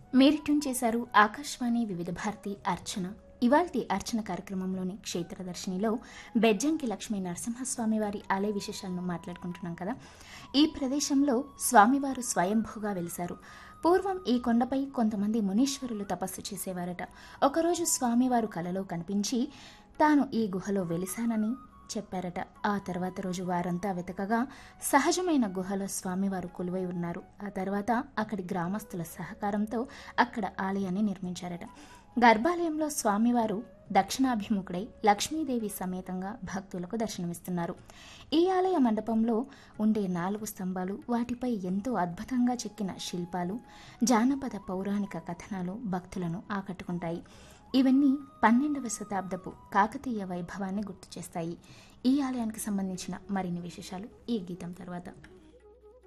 మీరు ట్యూన్ చేశారు ఆకాశవాణి వివిధ భారతి అర్చన ఇవాల్టి అర్చన కార్యక్రమంలోని క్షేత్రదర్శినిలో బెజ్జంకి లక్ష్మీ నరసింహస్వామి వారి ఆలయ విశేషాలను మాట్లాడుకుంటున్నాం కదా ఈ ప్రదేశంలో స్వామివారు స్వయంభూగా వెలిశారు పూర్వం ఈ కొండపై కొంతమంది మునీశ్వరులు తపస్సు చేసేవారట ఒకరోజు స్వామివారు కలలో కనిపించి తాను ఈ గుహలో వెలిశానని చెప్పారట ఆ తర్వాత రోజు వారంతా వెతకగా సహజమైన గుహలో స్వామివారు కొలువై ఉన్నారు ఆ తర్వాత అక్కడి గ్రామస్తుల సహకారంతో అక్కడ ఆలయాన్ని నిర్మించారట గర్భాలయంలో స్వామివారు దక్షిణాభిముఖుడై లక్ష్మీదేవి సమేతంగా భక్తులకు దర్శనమిస్తున్నారు ఈ ఆలయ మండపంలో ఉండే నాలుగు స్తంభాలు వాటిపై ఎంతో అద్భుతంగా చెక్కిన శిల్పాలు జానపద పౌరాణిక కథనాలు భక్తులను ఆకట్టుకుంటాయి ఇవన్నీ పన్నెండవ శతాబ్దపు కాకతీయ వైభవాన్ని గుర్తు చేస్తాయి ఈ ఆలయానికి సంబంధించిన మరిన్ని విశేషాలు ఈ గీతం తర్వాత